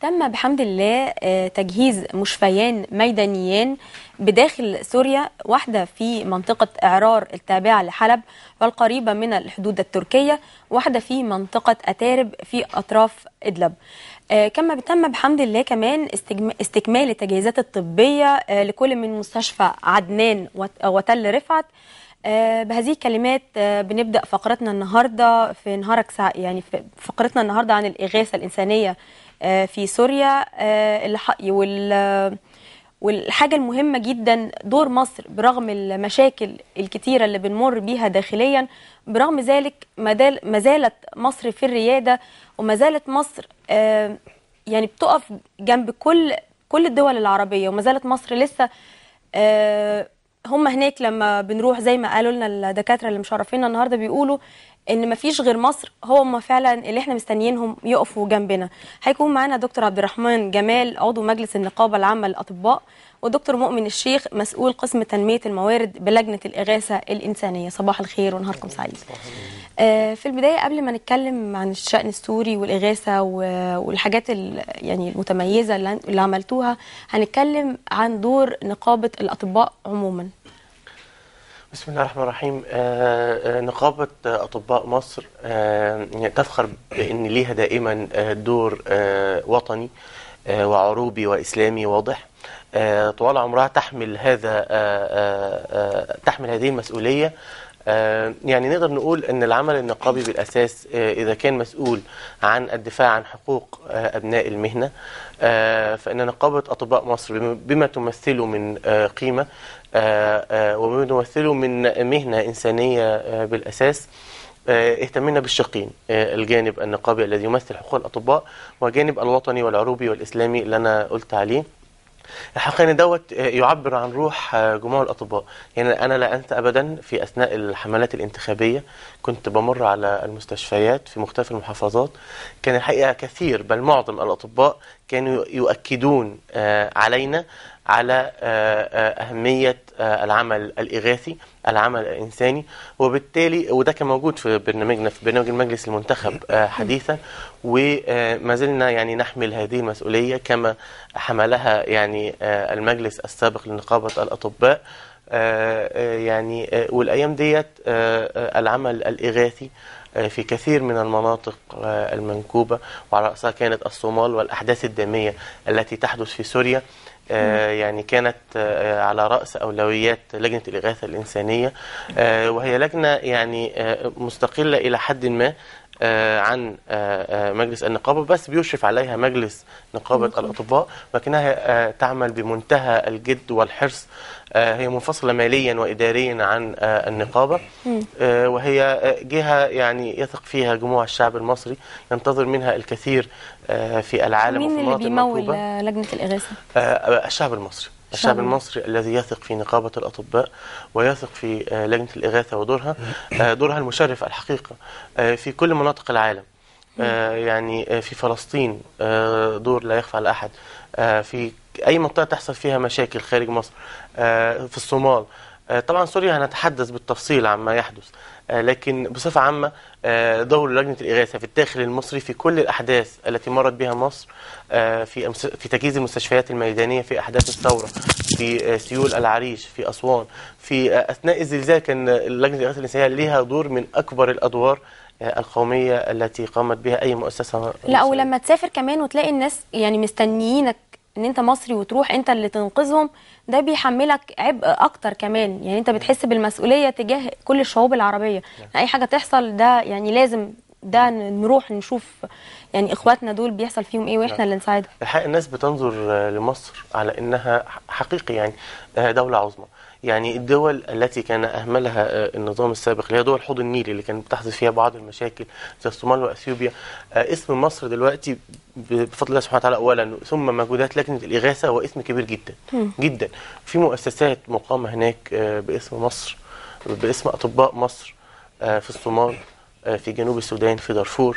تم بحمد الله تجهيز مشفيان ميدانيان بداخل سوريا واحدة في منطقة إعرار التابعة لحلب والقريبة من الحدود التركية واحدة في منطقة أتارب في أطراف إدلب كما تم بحمد الله كمان استكمال التجهيزات الطبية لكل من مستشفى عدنان وتل رفعت بهذه الكلمات بنبدا فقرتنا النهارده في نهارك سع... يعني في فقرتنا النهارده عن الاغاثه الانسانيه في سوريا اللي وال والحاجه المهمه جدا دور مصر برغم المشاكل الكتيره اللي بنمر بيها داخليا برغم ذلك ما زالت مصر في الرياده وما زالت مصر يعني بتقف جنب كل كل الدول العربيه وما زالت مصر لسه هم هناك لما بنروح زي ما قالوا لنا الدكاتره اللي مشرفينا النهارده بيقولوا ان ما فيش غير مصر هم فعلا اللي احنا مستنيينهم يقفوا جنبنا هيكون معانا دكتور عبد الرحمن جمال عضو مجلس النقابه العامه للاطباء ودكتور مؤمن الشيخ مسؤول قسم تنميه الموارد بلجنه الاغاثه الانسانيه صباح الخير ونهاركم سعيد آه في البدايه قبل ما نتكلم عن الشان السوري والاغاثه والحاجات يعني المتميزه اللي عملتوها هنتكلم عن دور نقابه الاطباء عموما بسم الله الرحمن الرحيم آه نقابة أطباء مصر آه تفخر بأن ليها دائما دور آه وطني وعروبي وإسلامي واضح طوال عمرها تحمل هذا تحمل هذه المسؤولية يعني نقدر نقول ان العمل النقابي بالاساس اذا كان مسؤول عن الدفاع عن حقوق ابناء المهنه فان نقابه اطباء مصر بما تمثله من قيمه وبما تمثله من مهنه انسانيه بالاساس اهتمنا بالشقين الجانب النقابي الذي يمثل حقوق الاطباء والجانب الوطني والعروبي والاسلامي اللي انا قلت عليه الحقيقه ان دوت يعبر عن روح جموع الاطباء يعني انا لا انسى ابدا في اثناء الحملات الانتخابيه كنت بمر على المستشفيات في مختلف المحافظات كان الحقيقه كثير بل معظم الاطباء كانوا يؤكدون علينا على أهمية العمل الإغاثي العمل الإنساني وبالتالي وده كان موجود في برنامجنا في برنامج المجلس المنتخب حديثا وما زلنا يعني نحمل هذه المسؤولية كما حملها يعني المجلس السابق لنقابة الأطباء يعني والأيام ديت العمل الإغاثي في كثير من المناطق المنكوبة وعلى رأسها كانت الصومال والأحداث الدامية التي تحدث في سوريا يعني كانت على رأس أولويات لجنة الإغاثة الإنسانية وهي لجنة يعني مستقلة إلى حد ما عن مجلس النقابة بس بيشرف عليها مجلس نقابة الأطباء لكنها تعمل بمنتهى الجد والحرص هي منفصلة ماليا وإداريا عن النقابة وهي جهة يعني يثق فيها جموع الشعب المصري ينتظر منها الكثير في العالم مين اللي بيمول لجنة الإغاثة؟ الشعب المصري الشعب المصري الذي يثق في نقابة الأطباء ويثق في لجنة الإغاثة ودورها دورها المشرف الحقيقة في كل مناطق العالم يعني في فلسطين دور لا يخفى على أحد في أي منطقة تحصل فيها مشاكل خارج مصر في الصومال طبعا سوريا هنتحدث بالتفصيل عما يحدث لكن بصفة عامة دور لجنة الإغاثة في الداخل المصري في كل الأحداث التي مرت بها مصر في في تجهيز المستشفيات الميدانية في أحداث الثورة في سيول العريش في أسوان في أثناء الزلزال كان لجنة الإغاثة الإنسانية لها دور من أكبر الأدوار القومية التي قامت بها أي مؤسسة لا ولما تسافر كمان وتلاقي الناس يعني مستنيينك ان انت مصري وتروح انت اللي تنقذهم ده بيحملك عبء اكتر كمان يعني انت بتحس بالمسؤوليه تجاه كل الشعوب العربيه اي حاجه تحصل ده يعني لازم ده نروح نشوف يعني اخواتنا دول بيحصل فيهم ايه واحنا اللي نساعدهم الحقيقه الناس بتنظر لمصر على انها حقيقي يعني دوله عظمى يعني الدول التي كان اهملها النظام السابق اللي هي دول حوض النيل اللي كانت بتحدث فيها بعض المشاكل زي الصومال واثيوبيا اسم مصر دلوقتي بفضل الله سبحانه وتعالى اولا ثم مجهودات لجنه الاغاثه هو اسم كبير جدا م. جدا في مؤسسات مقامه هناك باسم مصر باسم اطباء مصر في الصومال في جنوب السودان في دارفور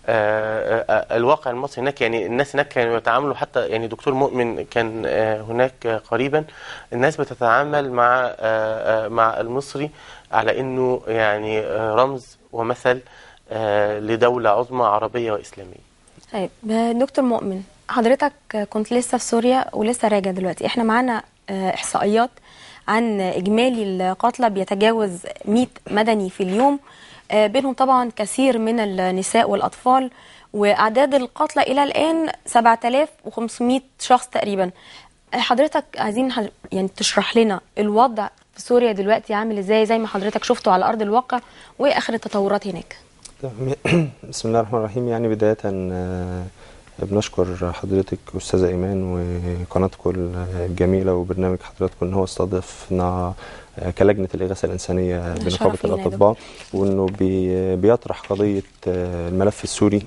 الواقع المصري هناك يعني الناس هناك كانوا يتعاملوا حتى يعني دكتور مؤمن كان هناك قريبا الناس بتتعامل مع مع المصري على انه يعني رمز ومثل لدوله عظمى عربيه واسلاميه. طيب دكتور مؤمن حضرتك كنت لسه في سوريا ولسه راجع دلوقتي احنا معانا آه، احصائيات عن اجمالي القتلى بيتجاوز 100 مدني في اليوم آه، بينهم طبعا كثير من النساء والاطفال واعداد القتلى الى الان 7500 شخص تقريبا آه، حضرتك عايزين حضر... يعني تشرح لنا الوضع في سوريا دلوقتي عامل ازاي زي ما حضرتك شفته على ارض الواقع وايه اخر التطورات هناك تمام. بسم الله الرحمن الرحيم يعني بداية آه، بنشكر حضرتك أستاذة إيمان وقناتكم الجميلة وبرنامج حضراتكم إن هو استضافنا آه، كلجنة الإغاثة الإنسانية شرف بنقابة لينا يا الأطباء وإنه بي- بيطرح قضية آه، الملف السوري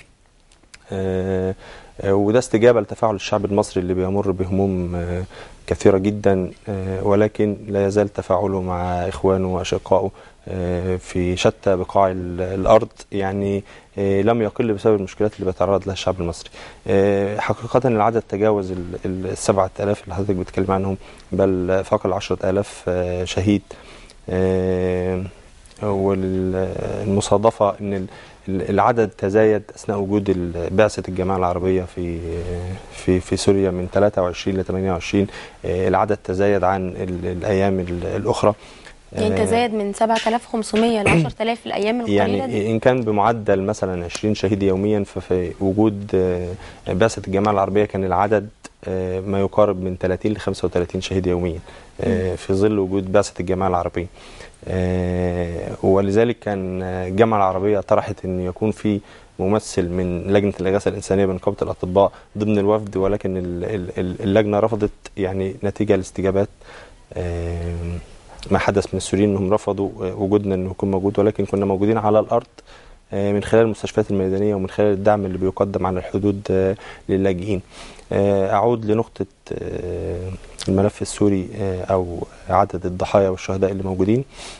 آه، آه، وده استجابة لتفاعل الشعب المصري اللي بيمر بهموم آه، كثيرة جدا آه، ولكن لا يزال تفاعله مع إخوانه وأشقائه آه، في شتى بقاع ال- الأرض يعني آه، لم يقل بسبب المشكلات اللي بيتعرض لها الشعب المصري آه، حقيقة العدد تجاوز ال- ال- السبعة آلاف اللي حضرتك بتتكلم عنهم بل فاق العشرة آلاف آه، شهيد آه، والمصادفة أن ال- ال- العدد تزايد أثناء وجود ال- بعثة الجماعة العربية في في في سوريا من 23 ل 28 آه، العدد تزايد عن ال- الأيام ال- الأخرى يعني آه، تزايد من 7500 ل 10000 الايام القليله دي يعني إن كان بمعدل مثلا 20 شهيد يوميا ففي وجود آه، بعثة الجماعة العربية كان العدد آه، ما يقارب من 30 ل 35 شهيد يوميا آه، في ظل وجود بعثة الجماعة العربية آه، ولذلك كان آه، الجامعة العربية طرحت أن يكون في ممثل من لجنة الإغاثة الإنسانية بنقابة الأطباء ضمن الوفد ولكن ال- ال- ال- اللجنة رفضت يعني نتيجة لاستجابات آه، ما حدث من السوريين انهم رفضوا آه، وجودنا انه يكون موجود ولكن كنا موجودين على الارض آه، من خلال المستشفيات الميدانيه ومن خلال الدعم اللي بيقدم على الحدود آه، للاجئين. آه، اعود لنقطه آه، الملف السوري آه، او عدد الضحايا والشهداء اللي موجودين.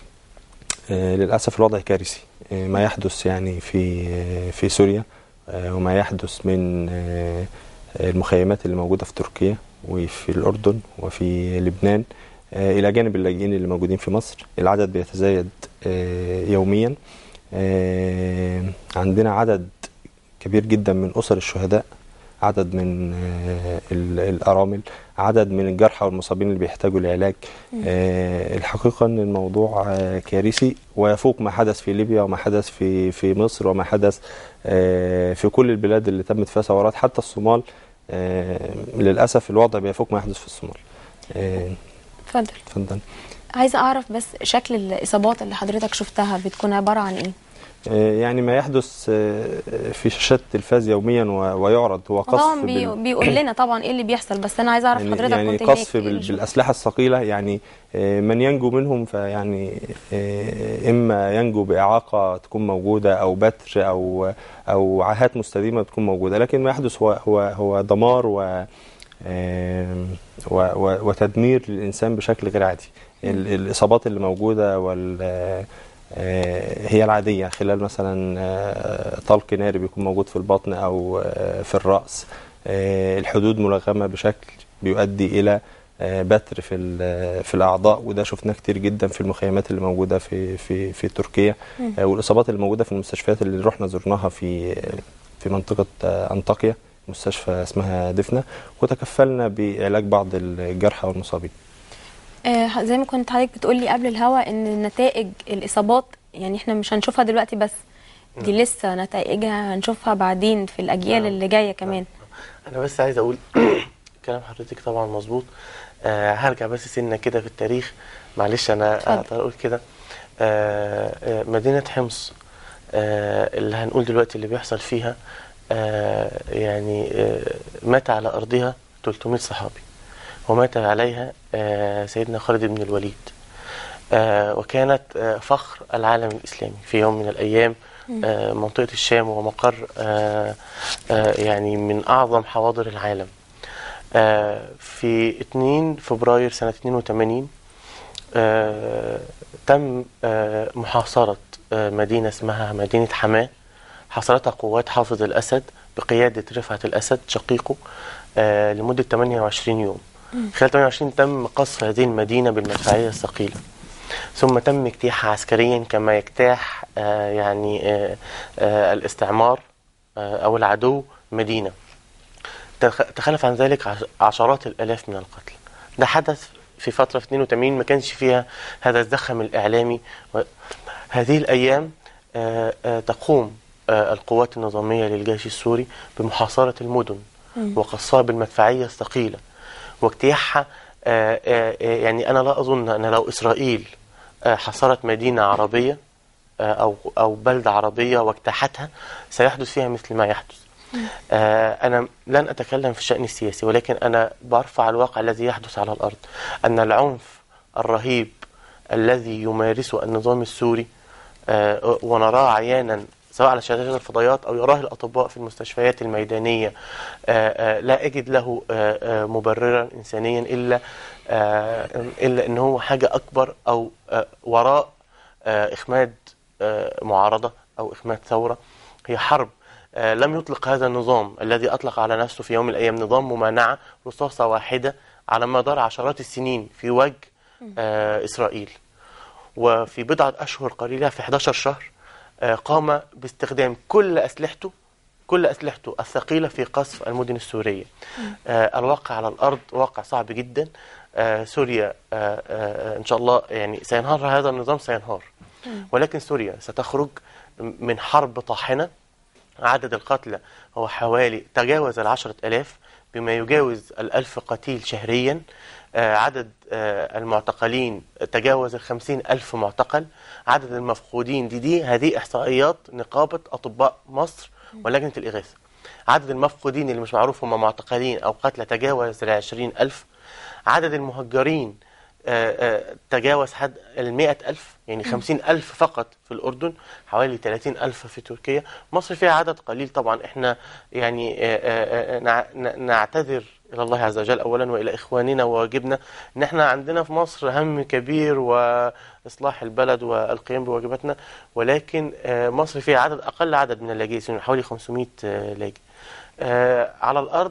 آه، للاسف الوضع كارثي آه، ما يحدث يعني في آه، في سوريا آه، وما يحدث من آه، المخيمات اللي موجوده في تركيا وفي الاردن وفي لبنان آه، الى جانب اللاجئين اللي موجودين في مصر العدد بيتزايد آه، يوميا آه، عندنا عدد كبير جدا من اسر الشهداء عدد من آه، ال- الارامل عدد من الجرحى والمصابين اللي بيحتاجوا لعلاج آه، الحقيقه ان الموضوع آه، كارثي ويفوق ما حدث في ليبيا وما حدث في في مصر وما حدث آه، في كل البلاد اللي تمت فيها ثورات حتى الصومال آه، للاسف الوضع بيفوق ما يحدث في الصومال آه، اتفضل اتفضل عايزه اعرف بس شكل الاصابات اللي حضرتك شفتها بتكون عباره عن ايه آه، يعني ما يحدث آه، في شاشات التلفاز يوميا و- ويعرض هو قصف طبعا بي... بال- بيقول لنا طبعا ايه اللي بيحصل بس انا عايزه اعرف يعني, حضرتك يعني كنت هناك قصف إيه بال- اللي شفتها؟ بالاسلحه الثقيله يعني آه، من ينجو منهم فيعني آه، اما ينجو باعاقه تكون موجوده او بتر او او عاهات مستديمه تكون موجوده لكن ما يحدث هو هو هو دمار و آم، و- و- وتدمير للانسان بشكل غير عادي ال- الاصابات اللي موجوده وال آه، هي العاديه خلال مثلا آه، طلق ناري بيكون موجود في البطن او آه، في الراس آه، الحدود ملغمه بشكل بيؤدي الى آه، بتر في ال- في الاعضاء وده شفناه كتير جدا في المخيمات اللي موجوده في في في تركيا آه، والاصابات اللي موجوده في المستشفيات اللي رحنا زرناها في في منطقه آه، انطاكيا مستشفى اسمها دفنه وتكفلنا بعلاج بعض الجرحى والمصابين آه زي ما كنت حضرتك بتقولي قبل الهوا ان نتائج الاصابات يعني احنا مش هنشوفها دلوقتي بس دي لسه نتائجها هنشوفها بعدين في الاجيال نعم. اللي جايه كمان انا بس عايز اقول كلام حضرتك طبعا مظبوط آه هرجع بس سنه كده في التاريخ معلش انا اتفضل. اقدر اقول كده آه آه مدينه حمص آه اللي هنقول دلوقتي اللي بيحصل فيها آه يعني آه مات على ارضها 300 صحابي ومات عليها آه سيدنا خالد بن الوليد آه وكانت آه فخر العالم الاسلامي في يوم من الايام آه منطقه الشام ومقر آه آه يعني من اعظم حواضر العالم آه في 2 فبراير سنه 82 آه تم آه محاصره آه مدينه اسمها مدينه حماه حاصرتها قوات حافظ الاسد بقياده رفعت الاسد شقيقه آه لمده 28 يوم خلال 28 تم قصف هذه المدينه بالمدفعيه الثقيله ثم تم اجتياحها عسكريا كما يجتاح آه يعني آه آه الاستعمار آه او العدو مدينه تخ- تخلف عن ذلك عش- عشرات الالاف من القتلى ده حدث في فتره في 82 ما كانش فيها هذا الزخم الاعلامي و- هذه الايام آه، آه، تقوم آه، القوات النظاميه للجيش السوري بمحاصره المدن وقصها بالمدفعيه الثقيله واجتياحها آه، آه، آه، يعني انا لا اظن ان لو اسرائيل آه، حصرت مدينه عربيه آه، او او بلده عربيه واجتاحتها سيحدث فيها مثل ما يحدث. آه، انا لن اتكلم في الشان السياسي ولكن انا برفع الواقع الذي يحدث على الارض ان العنف الرهيب الذي يمارسه النظام السوري آه، ونراه عيانا سواء على شاشات الفضائيات او يراه الاطباء في المستشفيات الميدانيه آه، آه، لا اجد له آه، آه، مبررا انسانيا الا آه، الا ان هو حاجه اكبر او آه، وراء آه، اخماد آه، معارضه او اخماد ثوره هي حرب آه، لم يطلق هذا النظام الذي اطلق على نفسه في يوم من الايام نظام ممانعه رصاصه واحده على مدار عشرات السنين في وجه آه، اسرائيل وفي بضعة أشهر قليلة في 11 شهر آه، قام باستخدام كل أسلحته كل أسلحته الثقيلة في قصف المدن السورية آه، الواقع على الأرض واقع صعب جدا آه، سوريا آه، آه، إن شاء الله يعني سينهار هذا النظام سينهار ولكن سوريا ستخرج من حرب طاحنة عدد القتلى هو حوالي تجاوز العشرة ألاف بما يجاوز الألف قتيل شهريا آه، عدد آه، المعتقلين تجاوز الخمسين ألف معتقل عدد المفقودين دي دي هذه إحصائيات نقابة أطباء مصر ولجنة الإغاثة عدد المفقودين اللي مش معروف هم معتقلين أو قتلى تجاوز العشرين ألف عدد المهجرين آه، آه، تجاوز حد المئة ألف يعني خمسين ألف فقط في الأردن حوالي ثلاثين ألف في تركيا مصر فيها عدد قليل طبعا إحنا يعني آه، آه، آه، نع- ن- نعتذر إلى الله عز وجل أولا وإلى إخواننا وواجبنا إن إحنا عندنا في مصر هم كبير وإصلاح البلد والقيام بواجباتنا ولكن آه، مصر فيها عدد أقل عدد من اللاجئين يعني حوالي 500 آه، لاجئ آه، على الأرض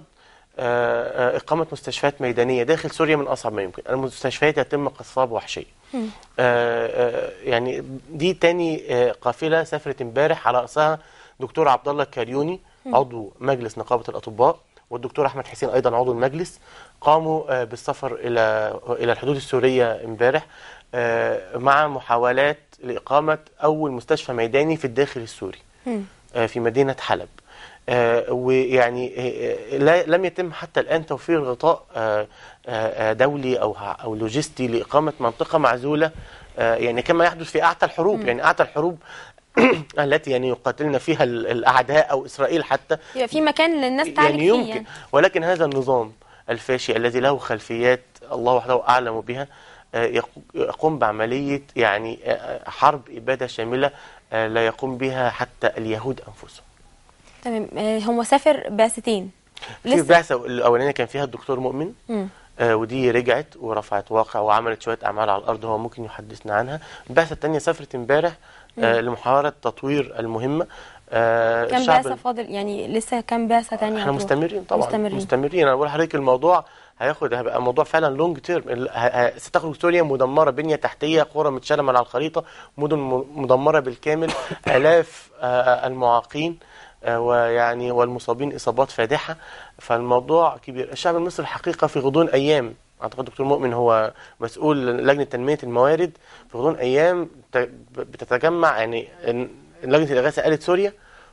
آه، آه، إقامة مستشفيات ميدانية داخل سوريا من أصعب ما يمكن المستشفيات يتم قصفها بوحشية آه، آه، يعني دي تاني آه، قافلة سافرت امبارح على رأسها دكتور عبد الله الكاريوني عضو مجلس نقابة الأطباء والدكتور أحمد حسين أيضا عضو المجلس قاموا آه، بالسفر إلى إلى الحدود السورية امبارح آه، مع محاولات لإقامة أول مستشفى ميداني في الداخل السوري آه، في مدينة حلب آه، ويعني آه، لا لم يتم حتى الآن توفير غطاء آه، آه، دولي أو أو لوجستي لإقامة منطقة معزولة آه، يعني كما يحدث في أعتى الحروب يعني أعتى الحروب التي يعني يقاتلنا فيها ال- الأعداء أو إسرائيل حتى يبقى في مكان للناس تعالج يعني فيه يمكن يعني. ولكن هذا النظام الفاشي الذي له خلفيات الله وحده أعلم بها آه، يقو- يقوم بعملية يعني آه، حرب إبادة شاملة آه، لا يقوم بها حتى اليهود أنفسهم تمام آه، هو سافر بعثتين في بعثة الأولانية كان فيها الدكتور مؤمن مم. آه، ودي رجعت ورفعت واقع وعملت شوية أعمال على الأرض هو ممكن يحدثنا عنها البعثة الثانية سافرت امبارح آه، لمحاولة تطوير المهمة آه، كم الشعب بعثة فاضل يعني لسه كم بعثة تانية احنا هتروح؟ مستمرين طبعا مستمرين. مستمرين انا بقول لحضرتك الموضوع هياخد هيبقى موضوع فعلا لونج تيرم ستخرج سوريا مدمره بنيه تحتيه قرى متشاله من على الخريطه مدن م- مدمره بالكامل الاف آه، المعاقين آه، ويعني والمصابين اصابات فادحه فالموضوع كبير الشعب المصري الحقيقه في غضون ايام اعتقد دكتور مؤمن هو مسؤول لجنه تنميه الموارد في غضون ايام ت- بتتجمع يعني إن- لجنه الاغاثه قالت سوريا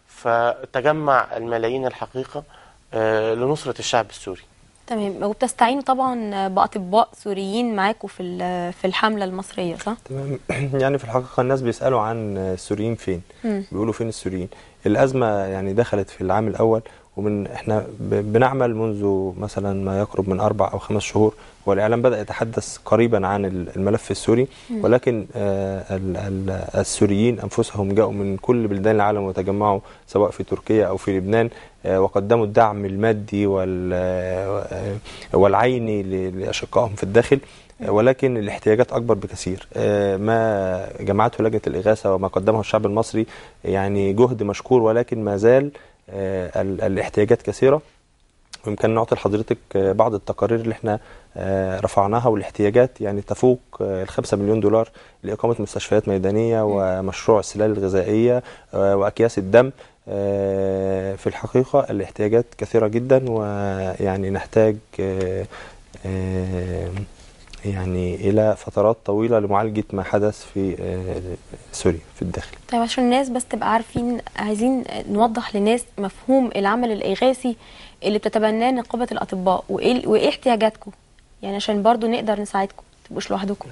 فتجمع الملايين الحقيقه آه، لنصره الشعب السوري تمام وبتستعينوا طبعا بأطباء سوريين معاكم في ال- في الحملة المصرية صح؟ تمام يعني في الحقيقة الناس بيسألوا عن السوريين فين مم. بيقولوا فين السوريين الأزمة يعني دخلت في العام الأول ومن احنا ب- بنعمل منذ مثلا ما يقرب من أربع أو خمس شهور والإعلام بدأ يتحدث قريبا عن ال- الملف السوري ولكن آه، ال- ال- السوريين أنفسهم جاءوا من كل بلدان العالم وتجمعوا سواء في تركيا أو في لبنان آه، وقدموا الدعم المادي وال- آه، والعيني ل- لأشقائهم في الداخل ولكن الاحتياجات اكبر بكثير آه، ما جمعته لجنه الاغاثه وما قدمه الشعب المصري يعني جهد مشكور ولكن ما زال آه، ال- الاحتياجات كثيره ويمكن نعطي لحضرتك آه، بعض التقارير اللي احنا آه، رفعناها والاحتياجات يعني تفوق آه، الخمسة مليون دولار لإقامة مستشفيات ميدانية ومشروع السلال الغذائية آه، وأكياس الدم آه، في الحقيقة الاحتياجات كثيرة جدا ويعني نحتاج آه، آه، يعني إلى فترات طويلة لمعالجة ما حدث في آه، سوريا في الداخل طيب عشان الناس بس تبقى عارفين عايزين نوضح للناس مفهوم العمل الإغاثي اللي بتتبناه نقابة الأطباء وإيه وإيه احتياجاتكم يعني عشان برضو نقدر نساعدكم ما تبقوش لوحدكم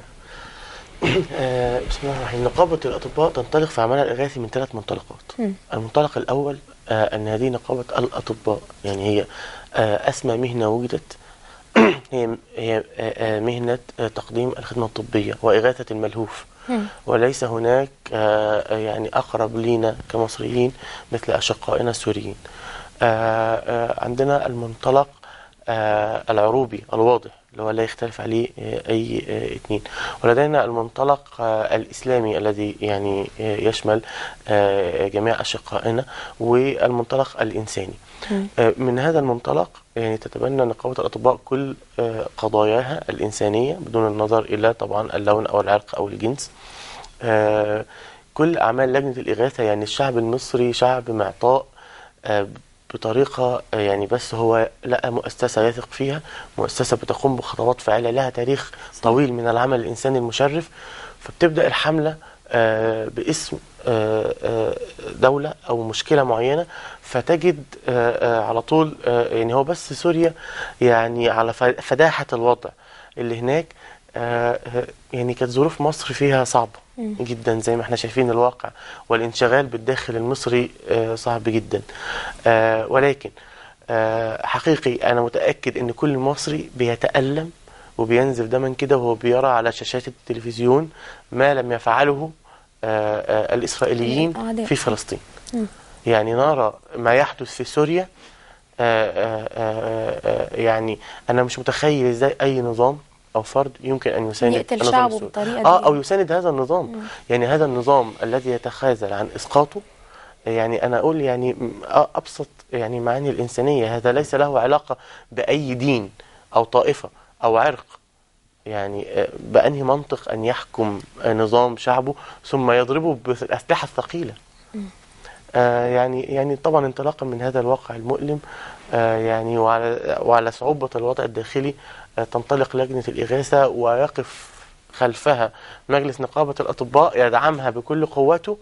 آه، بسم الله الرحمن الرحيم نقابة الأطباء تنطلق في عملها الإغاثي من ثلاث منطلقات مم. المنطلق الأول آه، أن هذه نقابة الأطباء يعني هي آه، أسمى مهنة وجدت هي هي آه، آه، مهنة آه، تقديم الخدمة الطبية وإغاثة الملهوف مم. وليس هناك آه، آه، يعني أقرب لينا كمصريين مثل أشقائنا السوريين آه، آه، عندنا المنطلق آه، العروبي الواضح اللي هو لا يختلف عليه آه، أي آه، اثنين ولدينا المنطلق آه، الإسلامي الذي يعني آه، يشمل آه، جميع أشقائنا والمنطلق الإنساني مم. آه، من هذا المنطلق يعني تتبنى نقابة الأطباء كل آه، قضاياها الإنسانية بدون النظر إلى طبعا اللون أو العرق أو الجنس آه، كل أعمال لجنة الإغاثة يعني الشعب المصري شعب معطاء آه، بطريقة آه، يعني بس هو لقى مؤسسة يثق فيها مؤسسة بتقوم بخطوات فاعلة لها تاريخ طويل من العمل الإنساني المشرف فبتبدأ الحملة آه، باسم آه، آه، دولة أو مشكلة معينة فتجد آه، آه، على طول آه، يعني هو بس سوريا يعني على ف- فداحة الوضع اللي هناك آه، آه، يعني كانت ظروف مصر فيها صعبة مم. جدا زي ما احنا شايفين الواقع والانشغال بالداخل المصري آه، صعب جدا آه، ولكن آه، حقيقي انا متاكد ان كل مصري بيتالم وبينزف دما كده وهو بيرى على شاشات التلفزيون ما لم يفعله آه، آه، الاسرائيليين الأعداء. في فلسطين مم. يعني نرى ما يحدث في سوريا آه، آه، آه، آه، يعني انا مش متخيل ازاي اي نظام او فرد يمكن ان يساند يقتل النظام شعبه السوري. بالطريقة اه دي. او يساند هذا النظام يعني هذا النظام الذي يتخاذل عن اسقاطه يعني انا اقول يعني م- آه ابسط يعني معاني الانسانيه هذا ليس له علاقه باي دين او طائفه او عرق يعني آه، بأنهي منطق أن يحكم آه، نظام شعبه ثم يضربه بالأسلحة الثقيلة آه، يعني يعني طبعا انطلاقا من هذا الواقع المؤلم آه، يعني وعلى وعلى صعوبة الوضع الداخلي آه، تنطلق لجنة الإغاثة ويقف خلفها مجلس نقابة الأطباء يدعمها بكل قوته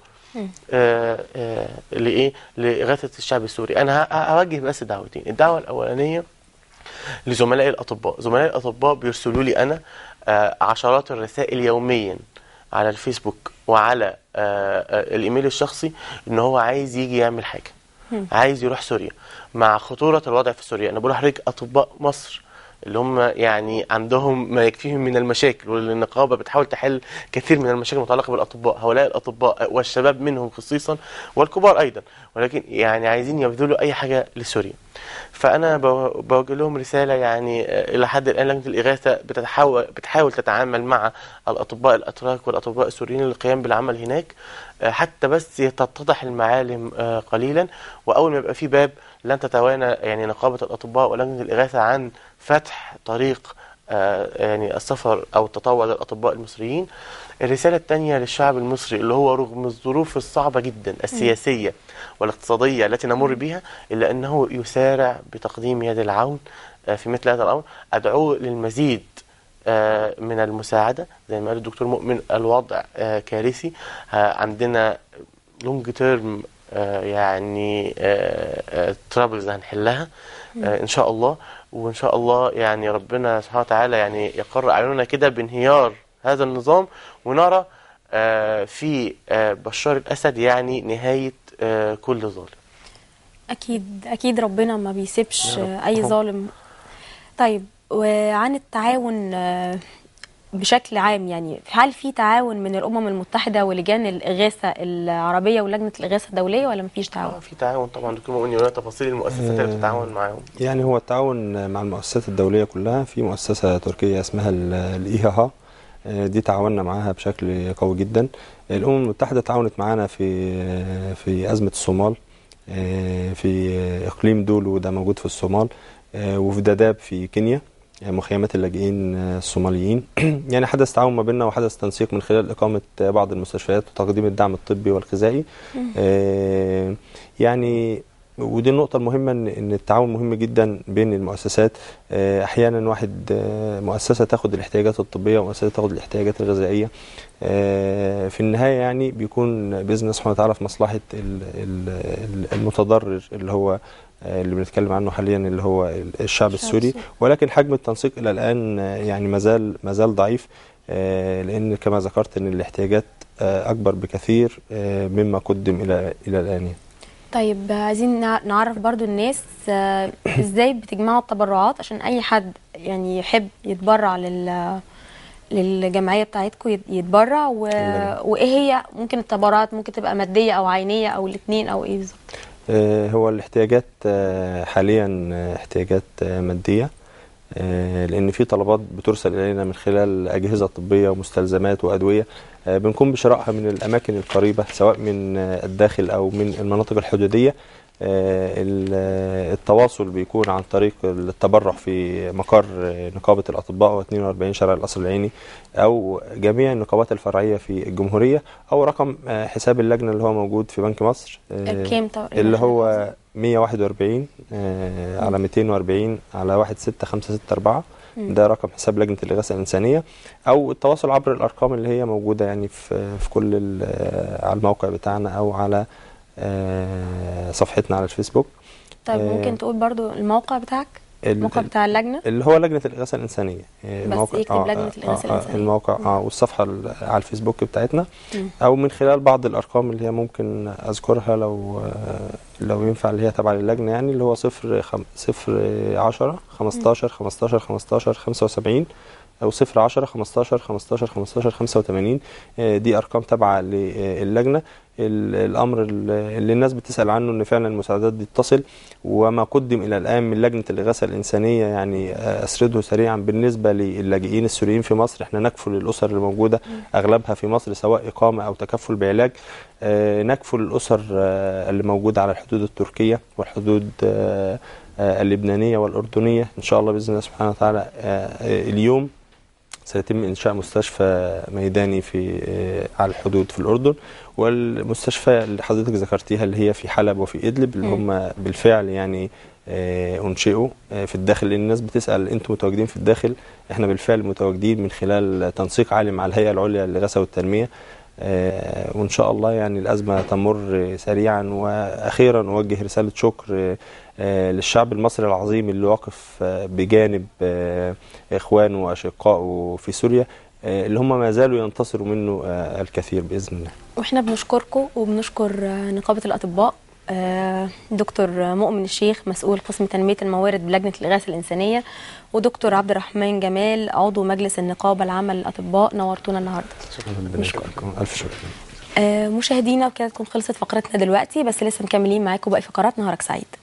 آه، آه، لإيه؟ لإغاثة الشعب السوري أنا ه- هوجه بس دعوتين الدعوة الأولانية لزملائي الأطباء زملائي الأطباء بيرسلوا لي أنا آه، عشرات الرسائل يوميا على الفيسبوك وعلى آه، آه، الإيميل الشخصي إن هو عايز يجي يعمل حاجة عايز يروح سوريا مع خطورة الوضع في سوريا أنا بقول لحضرتك أطباء مصر اللي هم يعني عندهم ما يكفيهم من المشاكل والنقابة بتحاول تحل كثير من المشاكل المتعلقة بالأطباء هؤلاء الأطباء والشباب منهم خصيصا والكبار أيضا ولكن يعني عايزين يبذلوا أي حاجة لسوريا فأنا بو- بوجه لهم رسالة يعني آه، إلى حد الآن لجنة الإغاثة بتحاول بتحاول تتعامل مع الأطباء الأتراك والأطباء السوريين للقيام بالعمل هناك آه، حتى بس تتضح المعالم آه، قليلا وأول ما يبقى في باب لن تتوانى يعني نقابة الأطباء ولجنة الإغاثة عن فتح طريق آه، يعني السفر أو التطوع للأطباء المصريين الرسالة الثانية للشعب المصري اللي هو رغم الظروف الصعبة جدا السياسية والاقتصادية التي نمر بها إلا أنه يسارع بتقديم يد العون آه، في مثل هذا الأمر أدعوه للمزيد آه، من المساعدة زي ما قال الدكتور مؤمن الوضع آه، كارثي آه، عندنا لونج تيرم يعني ترابلز هنحلها آه، ان شاء الله وان شاء الله يعني ربنا سبحانه وتعالى يعني يقر اعيننا كده بانهيار هذا النظام ونرى آه، في آه، بشار الاسد يعني نهايه آه، كل ظالم اكيد اكيد ربنا ما بيسيبش يا رب. آه، اي طبعا. ظالم طيب وعن التعاون آه، بشكل عام يعني هل في تعاون من الامم المتحده ولجان الاغاثه العربيه ولجنه الاغاثه الدوليه ولا مفيش آه، تعاون في تعاون طبعا دكتور مؤمن يقول لنا تفاصيل المؤسسات اللي آه، بتتعاون معاهم يعني هو التعاون مع المؤسسات الدولية كلها في مؤسسة تركية اسمها الإيهاها دي تعاوننا معاها بشكل قوي جدا الأمم المتحدة تعاونت معانا في في أزمة الصومال آه، في إقليم دولو ده موجود في الصومال آه، وفي داداب في كينيا آه، مخيمات اللاجئين آه، الصوماليين يعني حدث تعاون ما بيننا وحدث تنسيق من خلال إقامة آه، بعض المستشفيات وتقديم الدعم الطبي والغذائي آه، يعني ودي النقطة المهمة إن إن التعاون مهم جدا بين المؤسسات آه، أحيانا واحد آه، مؤسسة تاخد الاحتياجات الطبية ومؤسسة تاخد الاحتياجات الغذائية آه، في النهاية يعني بيكون بإذن الله سبحانه وتعالى في مصلحة ال- ال- ال- المتضرر اللي هو آه، اللي بنتكلم عنه حاليا اللي هو الشعب السوري السوري. ولكن حجم التنسيق إلى الآن آه، يعني مازال مازال ضعيف آه، لأن كما ذكرت إن الاحتياجات آه، أكبر بكثير آه، مما قدم إلى إلى الآن يعني. طيب عايزين نع- نعرف برضو الناس آه، ازاي بتجمعوا التبرعات عشان اي حد يعني يحب يتبرع لل للجمعيه بتاعتكم يت- يتبرع و... تمام. وايه هي ممكن التبرعات ممكن تبقى ماديه او عينيه او الاثنين او ايه بالظبط آه، هو الاحتياجات آه، حاليا آه، احتياجات آه، مادية آه، لأن في طلبات بترسل إلينا من خلال أجهزة طبية ومستلزمات وأدوية آه، بنقوم بشرائها من الأماكن القريبة سواء من آه، الداخل أو من المناطق الحدودية آه، ال- آه، التواصل بيكون عن طريق التبرع في مقر آه، نقابة الأطباء و 42 شارع القصر العيني أو جميع النقابات الفرعية في الجمهورية أو رقم آه، حساب اللجنة اللي هو موجود في بنك مصر آه، كام تقريبا اللي هو 141 آه، على 240 على 16564 مم. ده رقم حساب لجنة الإغاثة الإنسانية أو التواصل عبر الأرقام اللي هي موجودة يعني في في كل ال- آه، على الموقع بتاعنا أو على آه، صفحتنا على الفيسبوك طيب آه، ممكن تقول برضو الموقع بتاعك ال- الموقع بتاع اللجنه اللي هو لجنة الإغاثة الإنسانية آه، بس الموقع- يكتب آه، لجنة آه، الإغاثة آه، الإنسانية. الموقع اه والصفحة ال- على الفيسبوك بتاعتنا مم. او من خلال بعض الارقام اللي هي ممكن اذكرها لو لو ينفع اللي هي تبع للجنه يعني اللي هو صفر خم... صفر عشرة خمستاشر خمستاشر خمستاشر خمسة وسبعين او صفر عشرة خمستاشر خمستاشر خمستاشر خمسة وتمانين دي ارقام تابعه للجنه ال- الامر ال- اللي الناس بتسال عنه ان فعلا المساعدات دي تتصل وما قدم الى الان من لجنه الاغاثه الانسانيه يعني آه، اسرده سريعا بالنسبه للاجئين السوريين في مصر احنا نكفل الاسر اللي موجوده اغلبها في مصر سواء اقامه او تكفل بعلاج آه، نكفل الاسر آه، اللي موجوده على الحدود التركيه والحدود آه، آه، اللبنانيه والاردنيه ان شاء الله باذن الله سبحانه وتعالى آه، آه، اليوم سيتم انشاء مستشفى ميداني في آه، على الحدود في الاردن والمستشفى اللي حضرتك ذكرتيها اللي هي في حلب وفي ادلب اللي مم. هم بالفعل يعني آه، انشئوا آه، في الداخل لان الناس بتسال انتم متواجدين في الداخل احنا بالفعل متواجدين من خلال تنسيق عالي مع الهيئه العليا للغاثه والتنميه آه، وان شاء الله يعني الازمه تمر سريعا واخيرا اوجه رساله شكر آه، للشعب المصري العظيم اللي واقف آه، بجانب آه، اخوانه واشقائه في سوريا آه، اللي هم ما زالوا ينتصروا منه آه، الكثير باذن الله واحنا بنشكركم وبنشكر آه، نقابه الاطباء آه، دكتور مؤمن الشيخ مسؤول قسم تنميه الموارد بلجنه الاغاثه الانسانيه ودكتور عبد الرحمن جمال عضو مجلس النقابه العامه للاطباء نورتونا النهارده ربنا يشكركم الف شكر آه، مشاهدينا وكده تكون خلصت فقرتنا دلوقتي بس لسه مكملين معاكم باقي فقرات نهارك سعيد